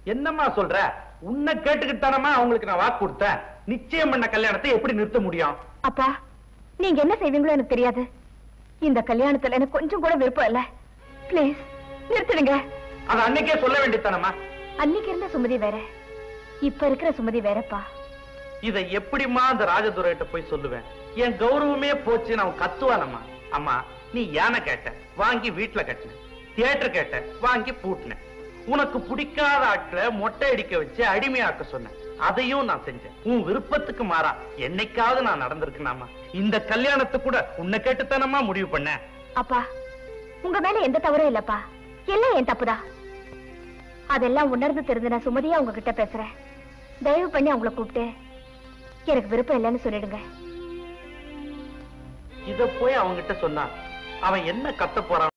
என்னம்மா சொல்ற உன்னை கேட்டுக்கிட்டானமா அவங்களுக்கு நான் வாக்கு கொடுத்தேன் நிச்சயம் பண்ண கல்யாணத்தை எப்படி நிறுத்த முடியும் அப்பா நீங்க என்ன செய்வீங்களோ எனக்கு தெரியாது இந்த கல்யாணத்துல எனக்கு கொஞ்சம் கூட விருப்பம் இல்ல ப்ளீஸ் நிறுத்திடுங்க அது அன்னைக்கே சொல்ல வேண்டியதானமா அன்னைக்கு இருந்த சுமதி வேற இப்ப இருக்கிற சுமதி வேறப்பா இதை எப்படிம்மா அந்த ராஜதுரைகிட்ட போய் சொல்லுவேன் என் கௌரவமே போச்சுன்னு அவன் கத்துவானம்மா அம்மா நீ யானை கேட்ட வாங்கி வீட்டுல கட்டின தியேட்டர் கேட்ட வாங்கி பூட்டின உனக்கு பிடிக்காத ஆட்களை மொட்டை அடிக்க வச்சு அடிமையாக்க சொன்னேன் அதையும் நான் செஞ்சேன் உன் விருப்பத்துக்கு மாறா என்னைக்காவது நான் நடந்திருக்கேனாமா இந்த கல்யாணத்தை கூட உன்னை கேட்டுத்தானம்மா முடிவு பண்ணேன் அப்பா உங்க மேல எந்த தவறும் இல்லப்பா எல்லாம் என் தப்புதான் அதெல்லாம் உணர்ந்து தெரிஞ்சு நான் சுமதியா உங்ககிட்ட பேசுறேன் தயவு பண்ணி அவங்கள கூப்பிட்டு எனக்கு விருப்பம் இல்லைன்னு சொல்லிடுங்க இத போய் அவன்கிட்ட சொன்னா அவன் என்ன கத்த போறான்